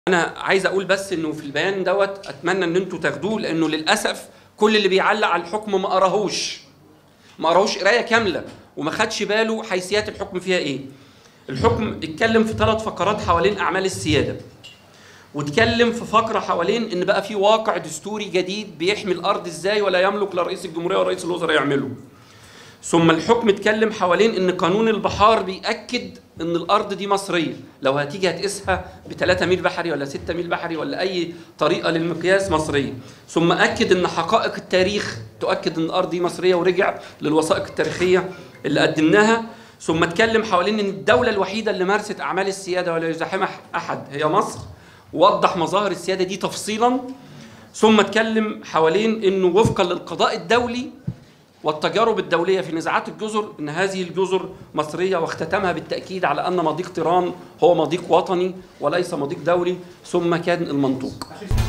انا عايز اقول بس انه في البيان دوت اتمنى ان انتوا تاخدوه لانه للاسف كل اللي بيعلق على الحكم ما قراهوش ما قراهوش قرايه كامله وما خدش باله حيثيات الحكم فيها ايه الحكم اتكلم في ثلاث فقرات حوالين اعمال السياده واتكلم في فقره حوالين ان بقى في واقع دستوري جديد بيحمي الارض ازاي ولا يملك لا رئيس الجمهوريه ولا رئيس الوزراء يعمله ثم الحكم اتكلم حوالين ان قانون البحار بيأكد ان الارض دي مصريه لو هتيجي هتقيسها ب 3 ميل بحري ولا 6 ميل بحري ولا اي طريقه للمقياس مصريه ثم اكد ان حقائق التاريخ تؤكد ان الارض دي مصريه ورجع للوثائق التاريخيه اللي قدمناها ثم اتكلم حوالين ان الدوله الوحيده اللي مارست اعمال السياده ولا يزاحمها احد هي مصر ووضح مظاهر السياده دي تفصيلا ثم اتكلم حوالين انه وفقا للقضاء الدولي والتجارب الدولية في نزاعات الجزر أن هذه الجزر مصرية واختتمها بالتأكيد على أن مضيق طيران هو مضيق وطني وليس مضيق دولي ثم كان المنطوق